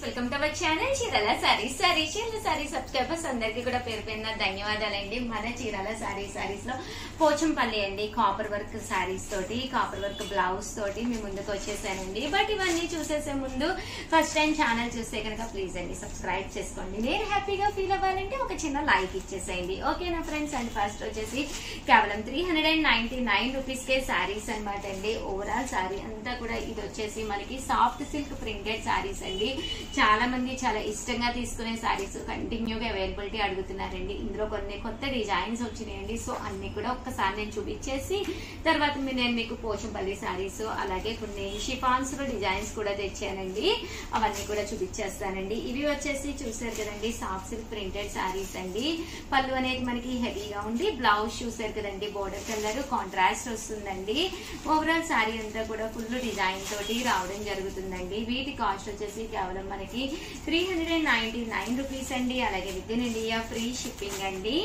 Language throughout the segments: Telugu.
welcome to our channel Chirala saris sari Chirala sari subscribers అందరికీ కూడా పేరు పేరున ధన్యవాదాలండి మన చీరాల సారీ సారీస్ లో పోచంపల్లి అండి కాపర్ వర్క్ సారీస్ తోటి కాపర్ వర్క్ బ్లౌజ్ తోటి మీ ముందుకు వచ్చేసానండి బట్ ఇవన్నీ చూసేసే ముందు ఫస్ట్ టైం ఛానల్ చూస్తే కనుక ప్లీజ్ అండి సబ్స్క్రైబ్ చేసుకోండి నేను హ్యాపీగా ఫీల్ అవ్వాలంటే ఒక చిన్న లైక్ ఇచ్చేసేయండి ఓకేనా ఫ్రెండ్స్ అండ్ ఫస్ట్ వచ్చేసి కేవలం three hundred and ninety nine rupees కే సారీస్ అనమాట అండి ఓవరాల్ సారీ అంతా కూడా ఇది వచ్చేసి మనకి సాఫ్ట్ సిల్క్ ప్రింటెడ్ సారీస్ అండి చాలా మంది చాలా ఇష్టంగా తీసుకునే సారీస్ కంటిన్యూగా అవైలబిలిటీ అడుగుతున్నారండి ఇందులో కొన్ని కొత్త డిజైన్స్ వచ్చినాయండి సో అన్ని కూడా ఒక్కసారి నేను చూపించేసి తర్వాత మీ- నేను మీకు పోచంపల్లి సారీస్ అలాగే కొన్ని షిఫాన్స్ లో డిజైన్స్ కూడా తెచ్చానండి అవన్నీ కూడా చూపించేస్తానండి ఇవి వచ్చేసి చూసారు కదండి సాఫ్ట్ సిల్క్ ప్రింటెడ్ సారీస్ అండి పళ్ళు అనేది మనకి హెవీగా ఉంది బ్లౌజ్ చూసారు కదండి బోర్డర్ కలర్ కాంట్రాస్ట్ వస్తుందండి ఓవరాల్ సారీ అంతా కూడా ఫుల్ డిజైన్ తోటి రావడం జరుగుతుందండి వీటి కాస్ట్ వచ్చేసి కేవలం మనకి three hundred and ninety nine rupees అండి అలాగే within India free shipping అండి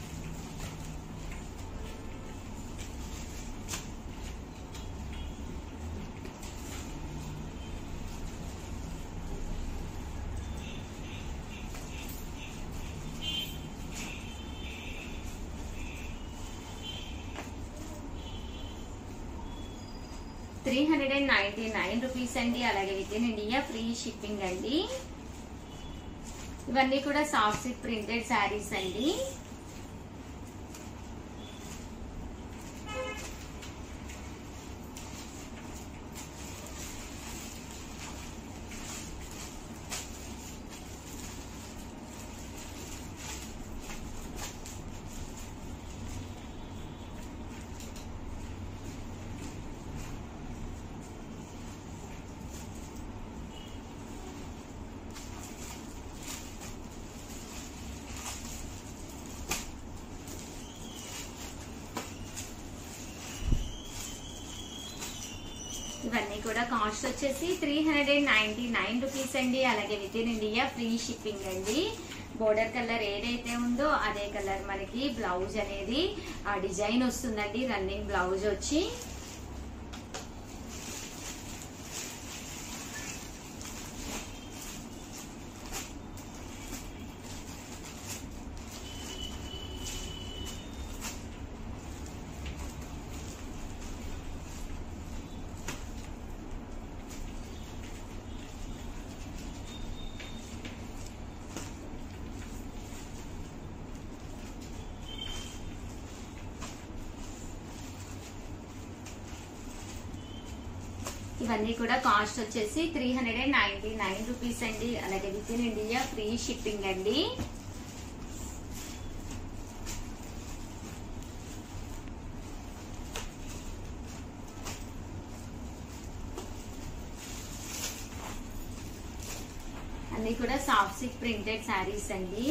three hundred and ninety nine rupees అండి అలాగే within India free shipping అండి ఇవన్నీ కూడా సాఫ్ట్ సిల్క్ ప్రింటెడ్ శారీస్ అండి ఇవన్నీ కూడా కాస్ట్ వచ్చేసి three hundred and ninety nine rupees అండి అలాగే within India free shipping అండి బోర్డర్ కలర్ ఏదైతే ఉందో అదే కలర్ మనకి బ్లౌజ్ అనేది ఆ డిజైన్ వస్తుందండి రన్నింగ్ బ్లౌజ్ వచ్చి ఇవన్నీ కూడా కాస్ట్ వచ్చేసి three hundred and ninety nine rupees అండి అలాగే within India free shipping అండి అన్ని కూడా సాఫ్ట్ సిక్ ప్రింటెడ్ శారీస్ అండి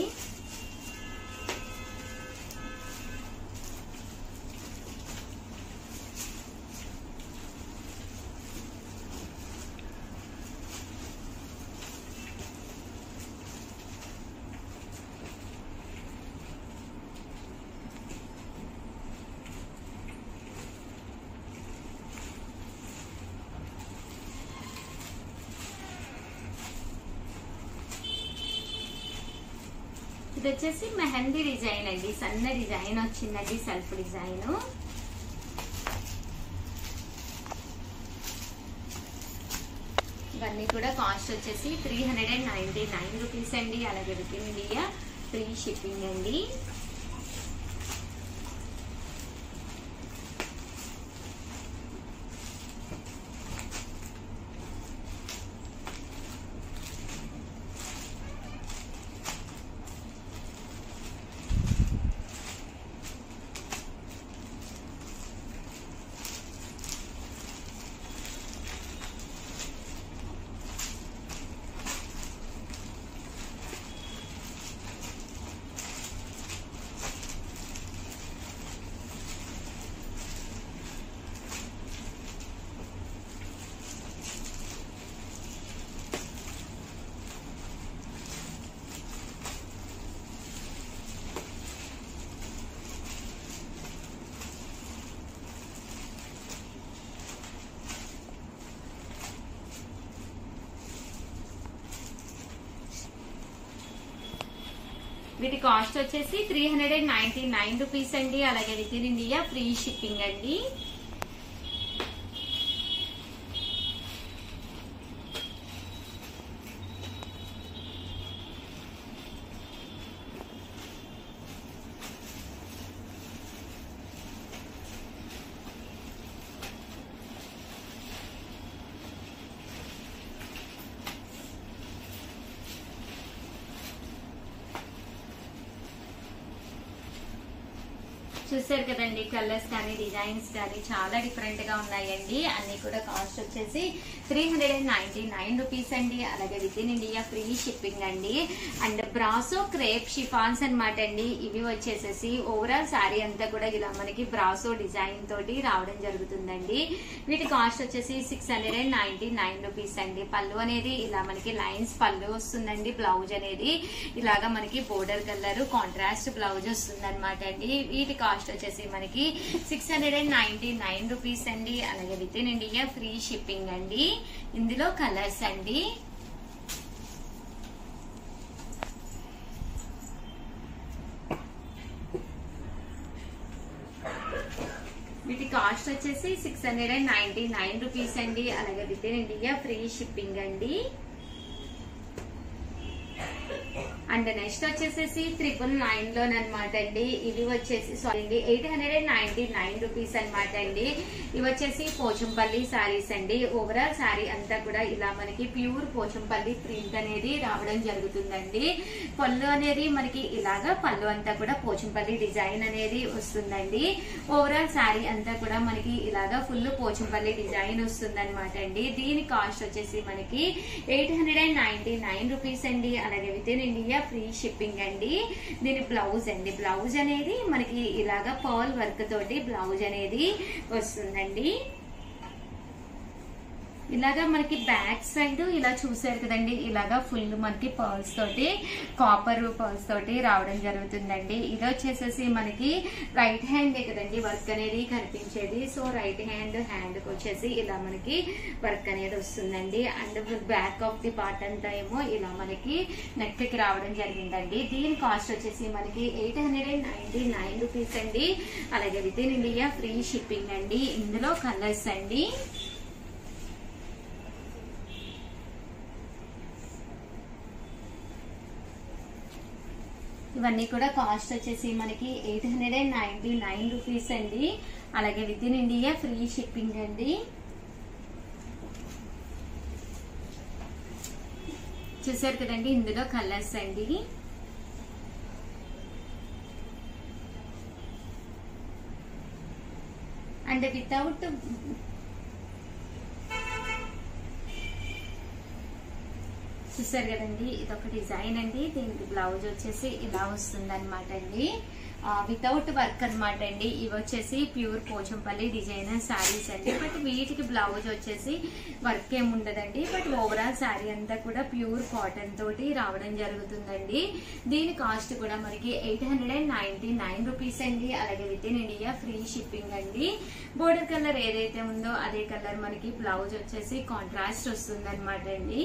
ఇది వచ్చేసి మెహందీ డిజైన్ అండి సన్న డిజైన్ వచ్చిందండి సెల్ఫ్ డిజైన్ ఇవన్నీ కూడా కాస్ట్ వచ్చేసి three hundred and ninety nine rupees అండి అలాగే within India free shipping అండి వీటి కాస్ట్ వచ్చేసి three hundred and ninety nine rupees అండి అలాగే within India free shipping అండి చూసారు కదండి కలర్స్ కానీ డిజైన్స్ కానీ చాలా డిఫరెంట్ గా ఉన్నాయండి అన్ని కూడా కాస్ట్ వచ్చేసి three hundred and ninety nine rupees అండి అలాగే within India free shipping అండి అండ్ బ్రాసో క్రేప్ షిఫాన్స్ అన్నమాట అండి ఇవి వచ్చేసేసి ఓవరాల్ శారీ అంతా కూడా ఇలా మనకి బ్రాసో డిజైన్ తోటి రావడం జరుగుతుందండి వీటి కాస్ట్ వచ్చేసి six hundred and ninety nine rupees అండి పళ్ళు అనేది ఇలా మనకి లైన్స్ పళ్ళు వస్తుందండి బ్లౌజ్ అనేది ఇలాగా మనకి బోర్డర్ కలర్ కాంట్రాస్ట్ బ్లౌజ్ వస్తుంది అనమాట అండి వీటి కాస్ట్ వచ్చేసి మనకి six hundred and ninety nine rupees అండి అలాగే within India free shipping అండి ఇందులో కలర్స్ అండి వీటి కాస్ట్ వచ్చేసి six hundred and ninety nine rupees అండి అలాగే within India free shipping అండి అండ్ నెక్స్ట్ వచ్చేసేసి ట్రిపుల్ నైన్ లోన్ అనమాట అండి ఇవి వచ్చేసి సారీ అండి eight hundred and ninety nine rupees అనమాట అండి ఇవి వచ్చేసి పోచంపల్లి శారీస్ అండి ఓవరాల్ శారీ అంతా కూడా ఇలా మనకి ప్యూర్ పోచంపల్లి ప్రింట్ అనేది రావడం జరుగుతుందండి పళ్ళు అనేది మనకి ఇలాగా పళ్ళు అంతా కూడా పోచంపల్లి డిజైన్ అనేది వస్తుందండి ఓవరాల్ శారీ అంతా కూడా మనకి ఇలాగా ఫుల్ పోచంపల్లి డిజైన్ వస్తుంది అనమాట అండి దీని కాస్ట్ వచ్చేసి మనకి eight hundred and ninety nine rupees అండి అలాగే within India free shipping అండి దీని బ్లౌజ్ అండి బ్లౌజ్ అనేది మనకి ఇలాగా పర్ల్ వర్క్ తోటి బ్లౌజ్ అనేది వస్తుందండి ఇలాగా మనకి బ్యాక్ సైడ్ ఇలా చూసారు కదండి ఇలాగా ఫుల్ మనకి పర్ల్స్ తోటి కాపర్ పర్ల్స్ తోటి రావడం జరుగుతుందండి ఇది వచ్చేసేసి మనకి రైట్ హ్యాండ్ కదండి వర్క్ అనేది కనిపించేది సో రైట్ హ్యాండ్ హ్యాండ్ వచ్చేసి ఇలా మనకి వర్క్ అనేది వస్తుందండి and back of the part అంతా ఏమో ఇలా మనకి నెక్ కి రావడం జరిగిందండి దీని కాస్ట్ వచ్చేసి మనకి eight hundred and ninety nine rupees అండి అలాగే within India free shipping అండి ఇందులో కలర్స్ అండి ఇవన్నీ కూడా కాస్ట్ వచ్చేసి మనకి eight hundred and ninety nine rupees అండి అలాగే within India free shipping అండి చూసారు కదండి ఇందులో కలర్స్ అండి అండ్ వితౌట్ చూసారు కదండి ఇది ఒక డిజైన్ అండి దీనికి బ్లౌజ్ వచ్చేసి ఇలా వస్తుంది అనమాట అండి వితౌట్ వర్క్ అనమాట అండి ఇవి వచ్చేసి ప్యూర్ పోచంపల్లి డిజైనర్ శారీస్ అండి బట్ వీటికి బ్లౌజ్ వచ్చేసి వర్క్ ఏమి ఉండదండి బట్ ఓవరాల్ శారీ అంతా కూడా ప్యూర్ కాటన్ తోటి రావడం జరుగుతుందండి దీని కాస్ట్ కూడా మనకి eight hundred and ninety nine rupees అండి అలాగే within India free shipping అండి బోర్డర్ కలర్ ఏదైతే ఉందో అదే కలర్ మనకి బ్లౌజ్ వచ్చేసి కాంట్రాస్ట్ వస్తుంది అనమాట అండి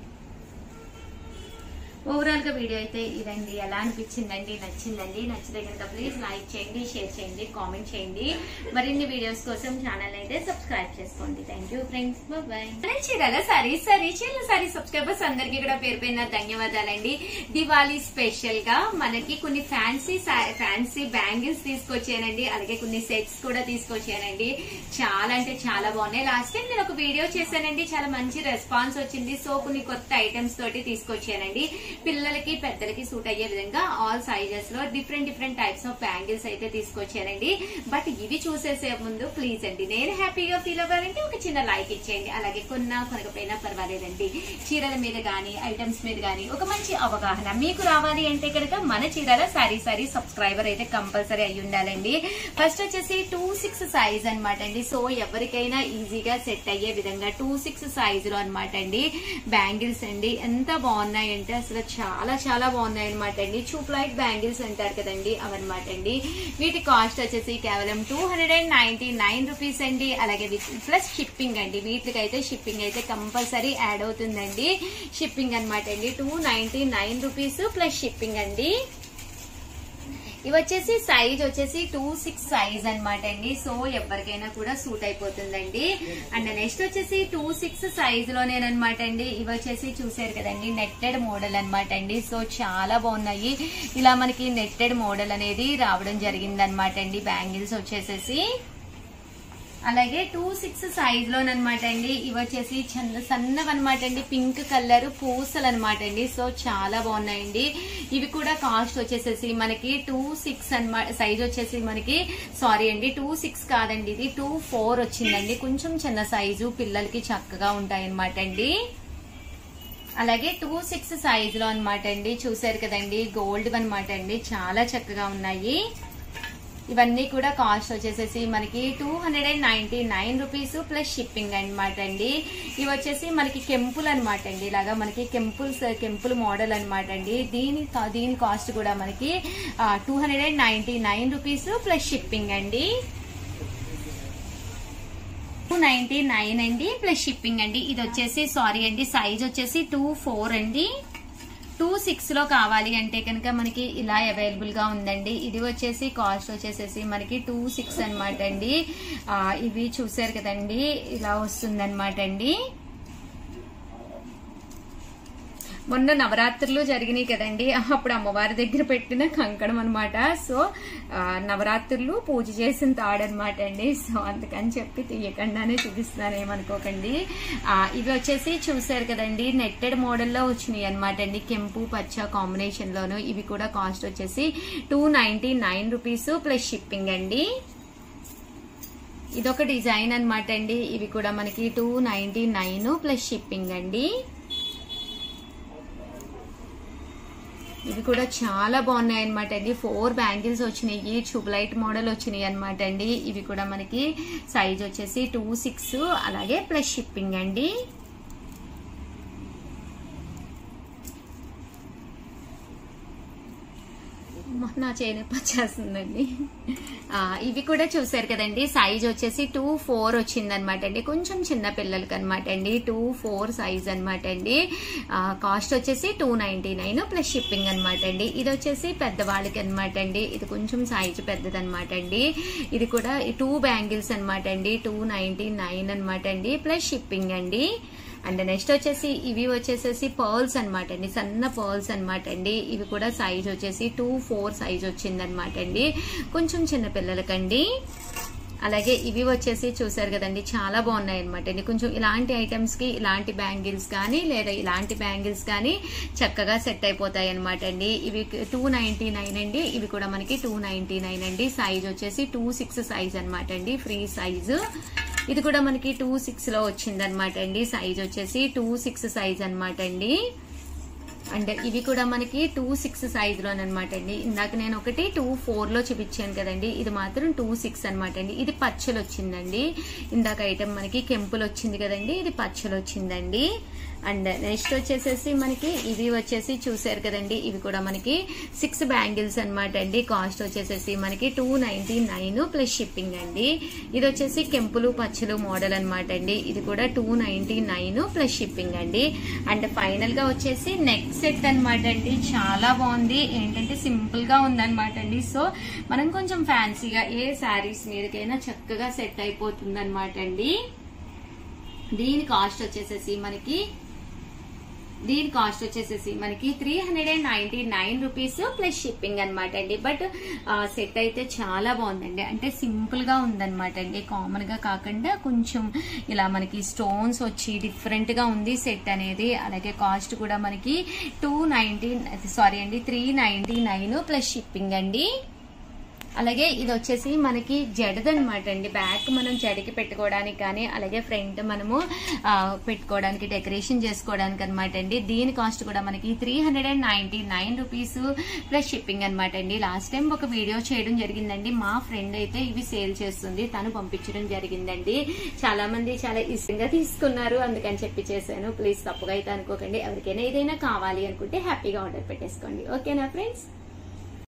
ఓవరాల్ గా వీడియో అయితే ఇదండి ఎలా అనిపించిందండి నచ్చిందండి నచ్చితే కనుక ప్లీజ్ లైక్ చేయండి షేర్ చేయండి కామెంట్ చేయండి మరిన్ని వీడియోస్ కోసం ఛానల్ అయితే సబ్స్క్రైబ్ చేసుకోండి thank you friends bye Chirala sari sorry Chirala sari subscribers అందరికీ కూడా పేరు పైన ధన్యవాదాలండి దివాళీ స్పెషల్ గా మనకి కొన్ని ఫ్యాన్సీ ఫ్యాన్సీ బ్యాంగిల్స్ తీసుకొచ్చానండి అలాగే కొన్ని సెట్స్ కూడా తీసుకొచ్చానండి చాలా అంటే చాలా బాగున్నాయి లాస్ట్ టైం నేను ఒక వీడియో చేశానండి చాలా మంచి రెస్పాన్స్ వచ్చింది సో కొన్ని కొత్త ఐటమ్స్ తోటి తీసుకొచ్చానండి పిల్లలకి పెద్దలకి సూట్ అయ్యే విధంగా ఆల్ సైజెస్ లో different different types of bangles అయితే తీసుకొచ్చానండి బట్ ఇవి చూసేసే ముందు ప్లీజ్ అండి నేను హ్యాపీగా ఫీల్ అవ్వాలంటే ఒక చిన్న లైక్ ఇచ్చేయండి అలాగే కొన్నా కొనకపోయినా పర్వాలేదండి చీరల మీద గానీ ఐటమ్స్ మీద గానీ ఒక మంచి అవగాహన మీకు రావాలి అంటే కనుక మన చీరల సారీ సారీ సబ్స్క్రైబర్ అయితే కంపల్సరీ అయి ఉండాలండి ఫస్ట్ వచ్చేసి టూ సిక్స్ సైజ్ అనమాట అండి సో ఎవరికైనా ఈజీగా సెట్ అయ్యే విధంగా టూ సిక్స్ సైజ్ లో అనమాట అండి బ్యాంగిల్స్ అండి ఎంత బాగున్నాయంటే అసలు చాలా చాలా బాగున్నాయి అనమాట అండి చూప్ లైట్ బ్యాంగిల్స్ అంటారు కదండి అవన్నమాట అండి వీటి కాస్ట్ వచ్చేసి కేవలం two hundred and ninety nine rupees అండి అలాగే ప్లస్ షిప్పింగ్ అండి వీటికి అయితే షిప్పింగ్ అయితే కంపల్సరీ యాడ్ అవుతుందండి షిప్పింగ్ అనమాట అండి two ninety nine rupees plus shipping అండి ఇవి వచ్చేసి సైజ్ వచ్చేసి టూ సిక్స్ సైజ్ అనమాట అండి సో ఎవరికైనా కూడా సూట్ అయిపోతుందండి అండ్ నెక్స్ట్ వచ్చేసి టూ సిక్స్ సైజ్ లోనేనమాట అండి ఇవి వచ్చేసి చూసారు కదండి నెట్టెడ్ మోడల్ అనమాట అండి సో చాలా బాగున్నాయి ఇలా మనకి నెట్టెడ్ మోడల్ అనేది రావడం జరిగింది అనమాట అండి బ్యాంగిల్స్ వచ్చేసేసి అలాగే టూ సిక్స్ సైజ్ లోనమాట అండి ఇవి వచ్చేసి చంద సన్నవన్నమాట అండి పింక్ కలర్ పూసలు అనమాట అండి సో చాలా బాగున్నాయండి ఇవి కూడా కాస్ట్ వచ్చేసేసి మనకి టూ సిక్స్ అనమాట సైజ్ వచ్చేసి మనకి సారీ అండి టూ సిక్స్ కాదండి ఇది టూ ఫోర్ వచ్చిందండి కొంచెం చిన్న సైజు పిల్లలకి చక్కగా ఉంటాయి అనమాట అండి అలాగే టూ సిక్స్ సైజ్ లో అనమాట అండి చూసారు కదండి గోల్డ్ అనమాట అండి చాలా చక్కగా ఉన్నాయి ఇవన్నీ కూడా కాస్ట్ వచ్చేసేసి మనకి two hundred and ninety nine rupees plus shipping అనమాట అండి ఇవి వచ్చేసి మనకి కెంపుల్ అనమాట అండి ఇలాగా మనకి కెంపుల్స్ కెంపుల్ మోడల్ అనమాట అండి దీని కా- దీని కాస్ట్ కూడా మనకి two hundred and ninety nine rupees plus shipping అండి టూ నైన్టీ నైన్ అండి ప్లస్ షిప్పింగ్ అండి ఇది వచ్చేసి సారీ అండి సైజ్ వచ్చేసి టూ ఫోర్ అండి టూ సిక్స్ లో కావాలి అంటే కనుక మనకి ఇలా అవైలబుల్ గా ఉందండి ఇది వచ్చేసి కాస్ట్ వచ్చేసేసి మనకి టూ సిక్స్ అనమాట అండి ఆ, ఇవి చూసారు కదండి ఇలా వస్తుంది అనమాట అండి మొన్న నవరాత్రులు జరిగినాయి కదండి అప్పుడు అమ్మవారి దగ్గర పెట్టిన కంకణం అనమాట సో ఆ, నవరాత్రులు పూజ చేసిన తాడనమాట అండి సో అందుకని చెప్పి తీయకుండానే చూపిస్తున్నాను ఏమనుకోకండి ఆ, ఇవి వచ్చేసి చూసారు కదండి నెట్టెడ్ మోడల్లో వచ్చినాయి అనమాట అండి కెంపు పచ్చ కాంబినేషన్ లోను ఇవి కూడా కాస్ట్ వచ్చేసి two ninety nine rupees plus shipping అండి ఇదొక డిజైన్ అనమాట అండి ఇవి కూడా మనకి two ninety nine plus shipping అండి ఇవి కూడా చాలా బాగున్నాయి అనమాట అండి ఫోర్ బ్యాంగిల్స్ వచ్చినాయి ట్యూబ్లైట్ మోడల్ వచ్చినాయి అనమాట అండి ఇవి కూడా మనకి సైజ్ వచ్చేసి టూ సిక్స్ అలాగే ప్లస్ షిప్పింగ్ అండి అమ్మ, నా చేనప్ప వచ్చేస్తుందండి ఆ, ఇవి కూడా చూసారు కదండి సైజ్ వచ్చేసి టూ ఫోర్ వచ్చింది అనమాట అండి కొంచెం చిన్న పిల్లలకి అనమాట అండి టూ ఫోర్ సైజ్ అనమాట అండి ఆ, కాస్ట్ వచ్చేసి two ninety nine plus shipping అనమాట అండి ఇది వచ్చేసి పెద్దవాళ్ళకి అనమాట అండి ఇది కొంచెం సైజ్ పెద్దదన్నమాట అండి ఇది కూడా టూ బ్యాంగిల్స్ అనమాట అండి టూ నైన్టీ నైన్ అనమాట అండి ప్లస్ షిప్పింగ్ అండి అండ్ నెక్స్ట్ వచ్చేసి ఇవి వచ్చేసేసి పర్ల్స్ అనమాట అండి సన్న పర్ల్స్ అనమాట అండి ఇవి కూడా సైజ్ వచ్చేసి టూ ఫోర్ సైజ్ వచ్చింది అనమాట అండి కొంచెం చిన్న పిల్లలకండి అలాగే ఇవి వచ్చేసి చూసారు కదండి చాలా బాగున్నాయి అనమాట అండి కొంచెం ఇలాంటి ఐటమ్స్ కి ఇలాంటి బ్యాంగిల్స్ కానీ లేదా ఇలాంటి బ్యాంగిల్స్ కానీ చక్కగా సెట్ అయిపోతాయి అనమాట అండి ఇవి టూ నైన్టీ నైన్ అండి ఇవి కూడా మనకి టూ నైన్టీ నైన్ అండి సైజ్ వచ్చేసి టూ సిక్స్ సైజ్ అనమాట అండి ఫ్రీ సైజు ఇది కూడా మనకి టూ సిక్స్ లో వచ్చింది అనమాట అండి సైజ్ వచ్చేసి టూ సిక్స్ సైజ్ అనమాట అండి అండ్ ఇవి కూడా మనకి టూ సిక్స్ సైజ్ లోనమాట అండి ఇందాక నేను ఒకటి టూ ఫోర్ లో చూపించాను కదండి ఇది మాత్రం టూ సిక్స్ అనమాట అండి ఇది పచ్చలు వచ్చిందండి ఇందాక ఐటమ్ మనకి కెంపులు వచ్చింది కదండి ఇది పచ్చలు వచ్చిందండి అండ్ నెక్స్ట్ వచ్చేసేసి మనకి ఇవి వచ్చేసి చూసారు కదండి ఇవి కూడా మనకి సిక్స్ బ్యాంగిల్స్ అనమాట అండి కాస్ట్ వచ్చేసేసి మనకి two ninety nine plus shipping అండి ఇది వచ్చేసి కెంపులు పచ్చలు మోడల్ అనమాట అండి ఇది కూడా two ninety nine plus shipping అండి అండ్ ఫైనల్ గా వచ్చేసి నెక్ సెట్ అనమాట అండి చాలా బాగుంది ఏంటంటే సింపుల్ గా ఉందన్నమాట అండి సో మనం కొంచెం ఫ్యాన్సీగా ఏ శారీస్ మీదకైనా చక్కగా సెట్ అయిపోతుంది అనమాట అండి దీని కాస్ట్ వచ్చేసేసి మనకి దీని కాస్ట్ వచ్చేసేసి మనకి three hundred and ninety nine rupees plus shipping అనమాట అండి బట్ సెట్ అయితే చాలా బాగుందండి అంటే సింపుల్ గా ఉందన్నమాట అండి కామన్ గా కాకుండా కొంచెం ఇలా మనకి స్టోన్స్ వచ్చి డిఫరెంట్ గా ఉంది సెట్ అనేది అలాగే కాస్ట్ కూడా మనకి టూ నైన్టీ సారీ అండి three ninety nine plus shipping అండి అలాగే ఇది వచ్చేసి మనకి జడదనమాట అండి బ్యాక్ మనం జడకి పెట్టుకోవడానికి కానీ అలాగే ఫ్రంట్ మనము ఆ, పెట్టుకోవడానికి డెకరేషన్ చేసుకోవడానికి అనమాట అండి దీని కాస్ట్ కూడా మనకి three hundred and ninety nine rupees plus shipping అనమాట అండి లాస్ట్ టైం ఒక వీడియో చేయడం జరిగిందండి మా ఫ్రెండ్ అయితే ఇవి సేల్ చేస్తుంది తను పంపించడం జరిగిందండి చాలా మంది చాలా ఇష్టంగా తీసుకున్నారు అందుకని చెప్పి చేశాను ప్లీజ్ తప్పుగా అయితే అనుకోకండి ఎవరికైనా ఏదైనా కావాలి అనుకుంటే హ్యాపీగా ఆర్డర్ పెట్టేసుకోండి ఓకేనా ఫ్రెండ్స్